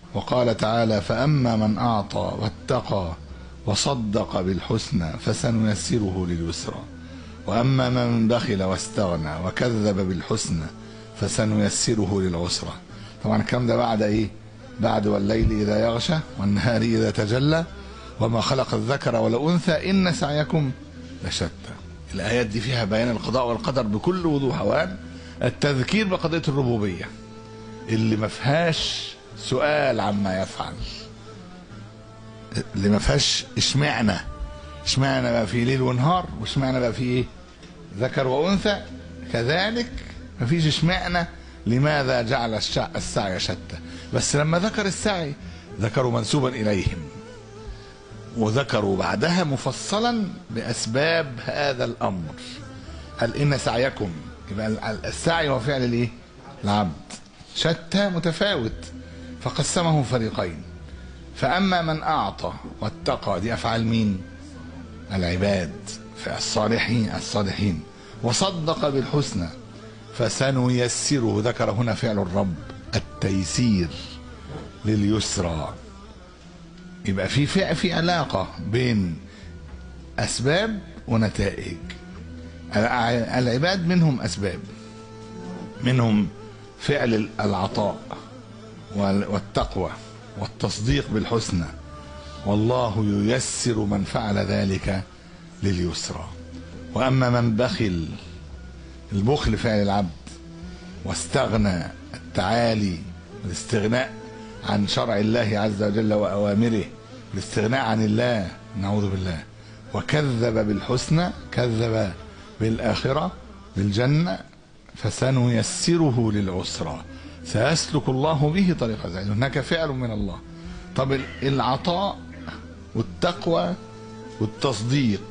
وقال تعالى فأما من أعطى واتقى وصدق بالحسنى فسنيسره لليسرى وأما من بخل واستغنى وكذب بالحسنى فسنيسره للعسرى طبعا الكلام ده بعد ايه بعد والليل إذا يغشى والنهار إذا تجلى وما خلق الذكر والأنثى إن سعيكم لشتى الآيات دي فيها بيان القضاء والقدر بكل وضوح وان التذكير بقضية الربوبية اللي ما فيهاش سؤال عما يفعل اللي ما فيهاش اشمعنى اشمعنى بقى في ليل ونهار واشمعنى بقى في ايه ذكر وانثى كذلك ما فيش اشمعنى لماذا جعل الشع- السعي شتى بس لما ذكر السعي ذكروا منسوبا اليهم وذكروا بعدها مفصلا باسباب هذا الامر هل ان سعيكم يبقى ال- السعي هو فعل الايه العبد شتى متفاوت فقسمه فريقين فاما من اعطى واتقى دي افعال مين العباد الصالحين الصالحين وصدق بالحسنى فسنيسره ذكر هنا فعل الرب التيسير لليسرى يبقى في في في علاقه بين اسباب ونتائج الع- العباد منهم اسباب منهم فعل العطاء وال- والتقوى والتصديق بالحسنى والله ييسر من فعل ذلك لليسرى واما من بخل البخل فعل العبد واستغنى التعالي والاستغناء عن شرع الله عز وجل واوامره الاستغناء عن الله نعوذ بالله وكذب بالحسنى كذب بالاخره بالجنه فسنيسره للعسرى سيسلك الله به طريق ذلك هناك فعل من الله طب العطاء والتقوى والتصديق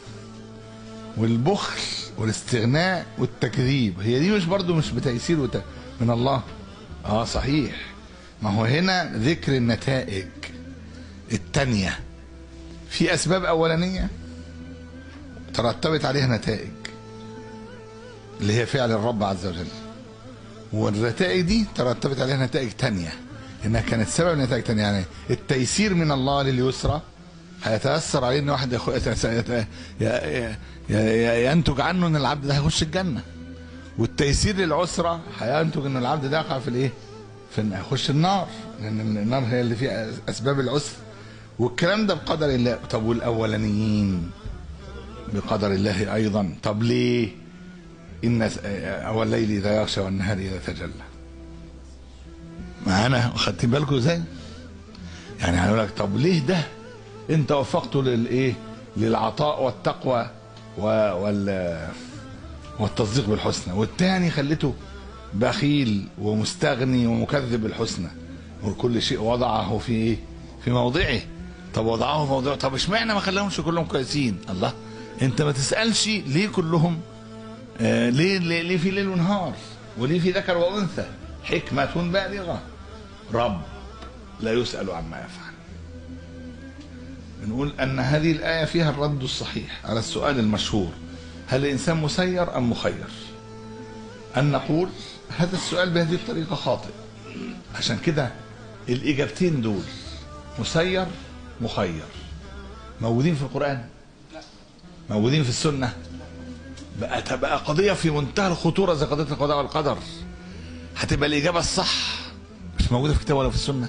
والبخل والاستغناء والتكذيب هي دي مش برضو مش بتيسير وت... من الله اه صحيح ما هو هنا ذكر النتائج التانية في اسباب اولانية ترتبت عليها نتائج اللي هي فعل الرب عز وجل والنتائج دي ترتبت عليها نتائج تانية انها كانت سبب نتائج تانية يعني التيسير من الله لليسرى هيتاثر عليه ان واحد يخ... يت- يت- ي- ي- ي- ينتج عنه ان العبد ده هيخش الجنه والتيسير للعسره هينتج ان العبد ده يقع في الايه؟ في ان هيخش النار لان النار هي اللي فيها اسباب العسر والكلام ده بقدر الله طب والاولانيين بقدر الله ايضا طب ليه؟ ان س- اول الليل اذا يغشى والنهار اذا تجلى معانا خدتين بالكم ازاي؟ يعني هيقول لك طب ليه ده انت وفقته للايه للعطاء والتقوى و... وال والتصديق بالحسنى والتاني خليته بخيل ومستغني ومكذب بالحسنى وكل شيء وضعه في ايه في موضعه طب وضعه في موضعه طب اشمعنى ما خلاهمش كلهم كويسين الله انت ما تسالش ليه كلهم آه ليه, ليه ليه في ليل ونهار وليه في ذكر وانثى حكمه بالغه رب لا يسال عما يفعل نقول أن هذه الآية فيها الرد الصحيح على السؤال المشهور هل الإنسان مسير أم مخير أن نقول هذا السؤال بهذه الطريقة خاطئ عشان كده الإجابتين دول مسير مخير موجودين في القرآن موجودين في السنة بقى تبقى قضية في منتهى الخطورة زي قضية القضاء والقدر هتبقى الإجابة الصح مش موجودة في الكتاب ولا في السنة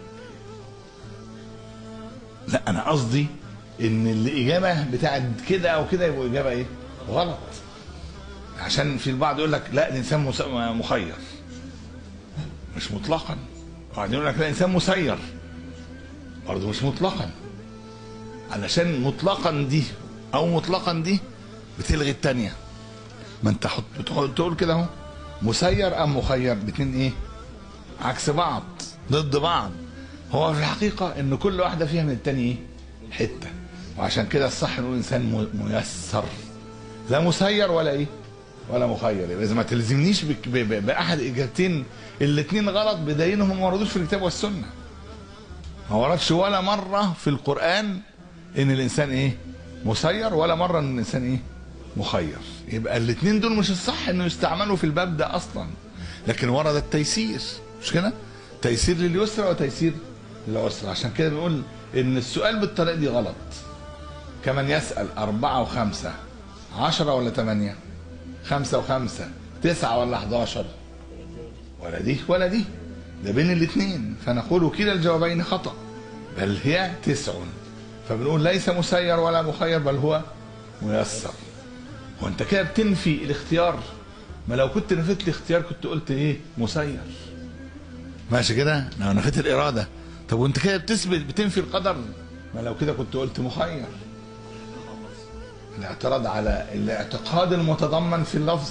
لا انا قصدي ان الاجابه بتاعت كده او كده يبقوا اجابه ايه غلط عشان في البعض يقول لك لا الانسان مس- مخير مش مطلقا وبعدين يقول لك لا الانسان مسير برضه مش مطلقا علشان مطلقا دي او مطلقا دي بتلغي التانية ما انت حط بتقول تقول كده اهو مسير ام مخير الاتنين ايه عكس بعض ضد بعض هو في الحقيقة ان كل واحدة فيها من التاني ايه حتة وعشان كده الصح نقول انسان م- ميسر لا مسير ولا ايه ولا مخير يبقى اذا ما تلزمنيش بك- ب- ب- باحد اجابتين الاثنين غلط بدليلهم ما وردوش في الكتاب والسنه ما وردش ولا مره في القران ان الانسان ايه مسير ولا مره ان الانسان ايه مخير يبقى الاثنين دول مش الصح انه يستعملوا في الباب ده اصلا لكن ورد التيسير مش كده تيسير لليسرى وتيسير للعسرى عشان كده بنقول ان السؤال بالطريقه دي غلط كمن يسال اربعه وخمسه عشرة ولا ثمانية خمسة وخمسة تسعة ولا 11 ولا دي ولا دي ده بين الاثنين فنقول كلا الجوابين خطأ بل هي تسع فبنقول ليس مسير ولا مخير بل هو ميسر وانت كده بتنفي الاختيار ما لو كنت نفيت الاختيار كنت قلت ايه مسير ماشي كده لو نفيت الاراده طب وانت كده بتثبت بتنفي القدر ما لو كده كنت قلت مخير الاعتراض على الاعتقاد المتضمن في اللفظ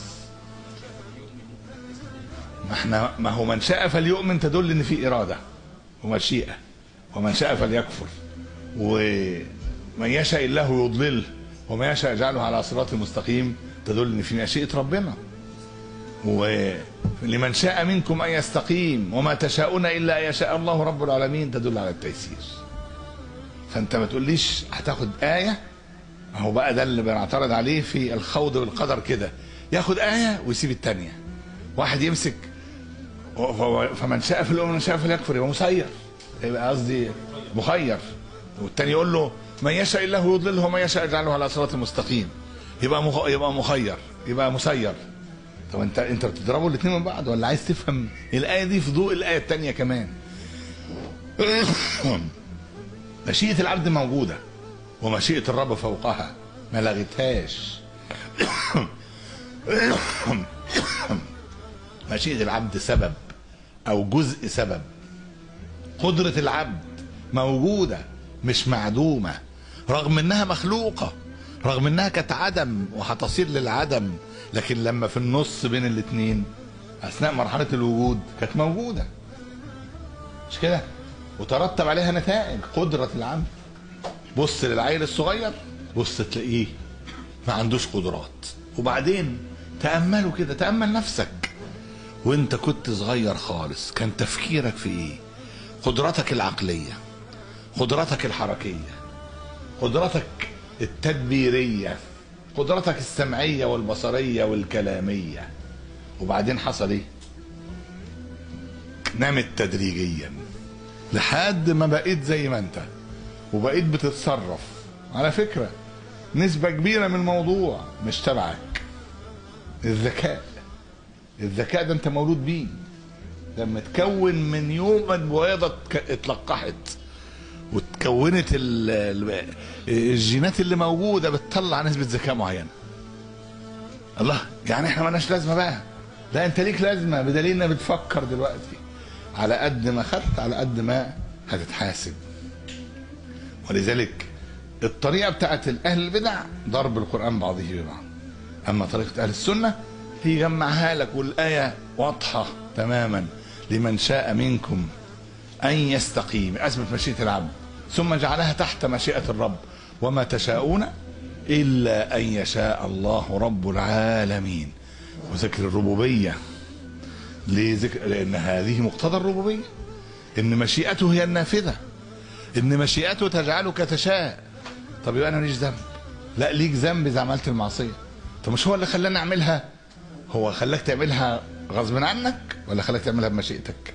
ما احنا ما هو من شاء فليؤمن تدل ان في اراده ومشيئه ومن شاء فليكفر ومن يشاء الله يضلل ومن يشاء يجعله على صراط مستقيم تدل ان في مشيئه ربنا ولمن شاء منكم ان يستقيم وما تشاءون الا ان يشاء الله رب العالمين تدل على التيسير فانت ما تقوليش هتاخد ايه اهو بقى ده اللي بنعترض عليه في الخوض بالقدر كده ياخد ايه ويسيب الثانيه واحد يمسك فمن شاء في الامم من شاء فليكفر يبقى مسير يبقى قصدي مخير والتاني يقول له من يشاء الله يضلله ومن يشاء يجعله على صراط مستقيم يبقى مخ... يبقى مخير يبقى مسير طب انت انت بتضربوا الاثنين من بعض ولا عايز تفهم الايه دي في ضوء الايه الثانيه كمان مشيئه العبد موجوده ومشيئه الرب فوقها ما لغتهاش مشيئه العبد سبب او جزء سبب قدره العبد موجوده مش معدومه رغم انها مخلوقه رغم انها كانت عدم وهتصير للعدم لكن لما في النص بين الاثنين اثناء مرحله الوجود كانت موجوده مش كده وترتب عليها نتائج قدره العبد بص للعيل الصغير بص تلاقيه ما عندوش قدرات وبعدين تاملوا كده تامل نفسك وانت كنت صغير خالص كان تفكيرك في ايه قدرتك العقليه قدرتك الحركيه قدرتك التدبيريه قدرتك السمعيه والبصريه والكلاميه وبعدين حصل ايه نمت تدريجيا لحد ما بقيت زي ما انت وبقيت بتتصرف على فكره نسبه كبيره من الموضوع مش تبعك الذكاء الذكاء ده انت مولود بيه ده متكون من يوم ما البويضه اتلقحت وتكونت الجينات اللي موجوده بتطلع نسبه ذكاء معينه الله يعني احنا مالناش لازمه بقى لا انت ليك لازمه بدليل انك بتفكر دلوقتي على قد ما خدت على قد ما هتتحاسب ولذلك الطريقه بتاعت اهل البدع ضرب القران بعضه ببعض اما طريقه اهل السنه هي جمعها لك والايه واضحه تماما لمن شاء منكم ان يستقيم اثبت مشيئه العبد ثم جعلها تحت مشيئه الرب وما تشاءون الا ان يشاء الله رب العالمين وذكر الربوبيه لذكر لان هذه مقتضى الربوبيه ان مشيئته هي النافذه ان مشيئته تجعلك تشاء طب يبقى انا ماليش ذنب لا ليك ذنب اذا عملت المعصيه طب مش هو اللي خلاني اعملها هو خلاك تعملها غصب عنك ولا خلاك تعملها بمشيئتك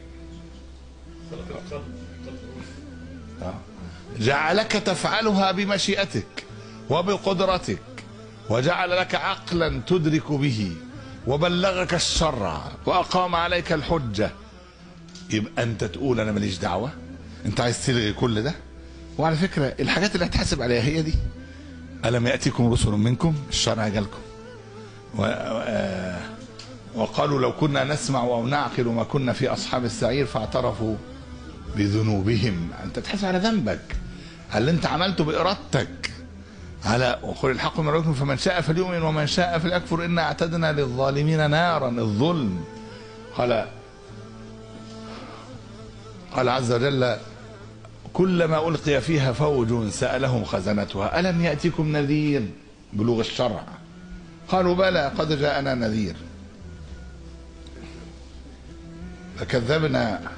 جعلك تفعلها بمشيئتك وبقدرتك وجعل لك عقلا تدرك به وبلغك الشرع واقام عليك الحجه يبقى انت تقول انا ماليش دعوه انت عايز تلغي كل ده وعلى فكره الحاجات اللي هتحاسب عليها هي دي الم ياتيكم رسل منكم الشرع جالكم و... آه... وقالوا لو كنا نسمع او نعقل ما كنا في اصحاب السعير فاعترفوا بذنوبهم انت تحاسب على ذنبك على اللي انت عملته بارادتك على وقل الحق من ربكم فمن شاء فليؤمن ومن شاء فليكفر انا اعتدنا للظالمين نارا الظلم قال قال عز وجل كلما القي فيها فوج سالهم خزنتها الم ياتكم نذير بلوغ الشرع قالوا بلى قد جاءنا نذير فكذبنا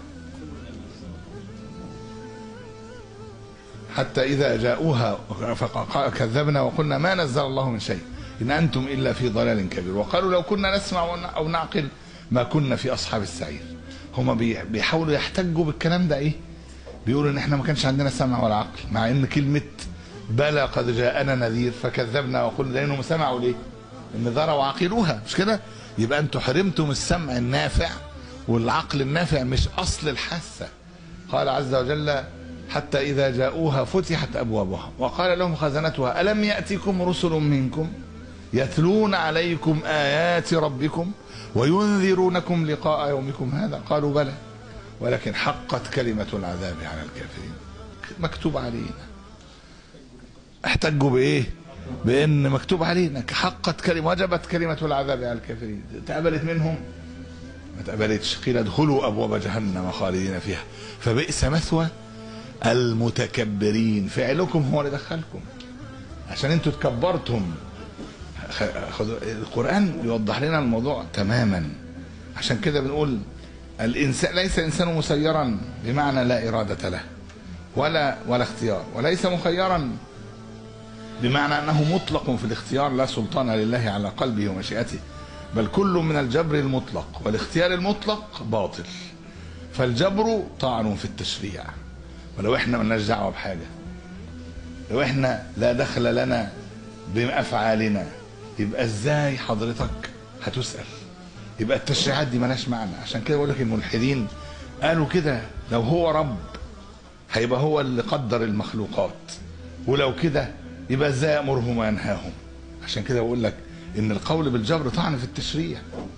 حتى إذا جاءوها كذبنا وقلنا ما نزل الله من شيء إن أنتم إلا في ضلال كبير وقالوا لو كنا نسمع أو نعقل ما كنا في أصحاب السعير هما بي- بيحاولوا يحتجوا بالكلام ده ايه بيقولوا ان احنا ما كانش عندنا سمع ولا عقل مع ان كلمه بلى قد جاءنا نذير فكذبنا وقلنا لانهم سمعوا ليه النذارة وعقلوها مش كده يبقى انتوا حرمتم السمع النافع والعقل النافع مش اصل الحاسه قال عز وجل حتى اذا جاءوها فتحت ابوابها وقال لهم خزنتها الم ياتكم رسل منكم يتلون عليكم ايات ربكم وينذرونكم لقاء يومكم هذا قالوا بلى ولكن حقت كلمه العذاب على الكافرين مكتوب علينا احتجوا بايه بان مكتوب علينا حقت كلمه وجبت كلمه العذاب على الكافرين اتقبلت منهم ما اتقبلتش قيل ادخلوا ابواب جهنم خالدين فيها فبئس مثوى المتكبرين فعلكم هو اللي دخلكم عشان انتوا تكبرتم خ- خدوا القران يوضح لنا الموضوع تماما عشان كده بنقول الانسان ليس الانسان مسيرا بمعنى لا اراده له ولا ولا اختيار وليس مخيرا بمعنى انه مطلق في الاختيار لا سلطان لله على قلبه ومشيئته بل كل من الجبر المطلق والاختيار المطلق باطل فالجبر طعن في التشريع ولو احنا ملناش دعوه بحاجه لو احنا لا دخل لنا بافعالنا يبقى ازاي حضرتك هتسال يبقى التشريعات دي ملهاش معنى عشان كده بقول لك الملحدين قالوا كده لو هو رب هيبقى هو اللي قدر المخلوقات ولو كده يبقى ازاي يامرهم وينهاهم عشان كده بقول لك ان القول بالجبر طعن في التشريع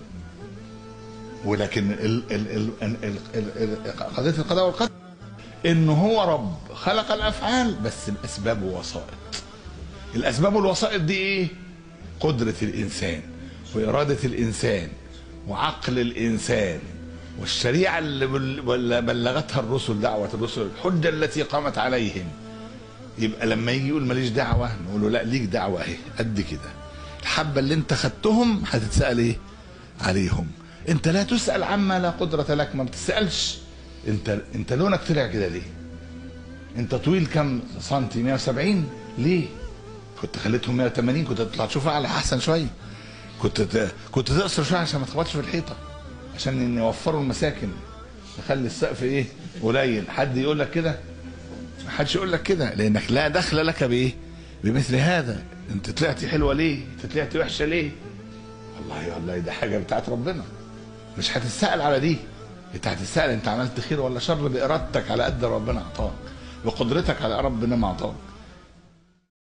ولكن ال ال ال ال ال ال ال قضيه القضاء والقدر ان هو رب خلق الافعال بس باسباب ووسائط الاسباب والوسائط دي ايه قدره الانسان واراده الانسان وعقل الانسان والشريعه اللي بل- اللي بلغتها الرسل دعوه الرسل الحجه التي قامت عليهم يبقى لما يجي يقول ماليش دعوه نقول له لا ليك دعوه اهي قد كده الحبه اللي انت خدتهم هتتسال ايه عليهم انت لا تسال عما لا قدره لك ما بتسالش انت انت لونك طلع كده ليه انت طويل كم سنتي 170 ليه كنت خليتهم 180 كنت تطلع تشوف اعلى احسن شويه كنت ت... كنت تقصر شويه عشان ما تخبطش في الحيطه عشان نوفروا المساكن نخلي السقف ايه قليل حد يقول لك كده ما حدش يقول لك كده لانك لا دخل لك بايه بمثل هذا انت طلعتي حلوه ليه انت طلعتي وحشه ليه والله والله ده حاجه بتاعت ربنا مش هتتسال على دي انت هتتسال انت عملت خير ولا شر بارادتك على قد ربنا اعطاك بقدرتك على ربنا ما اعطاك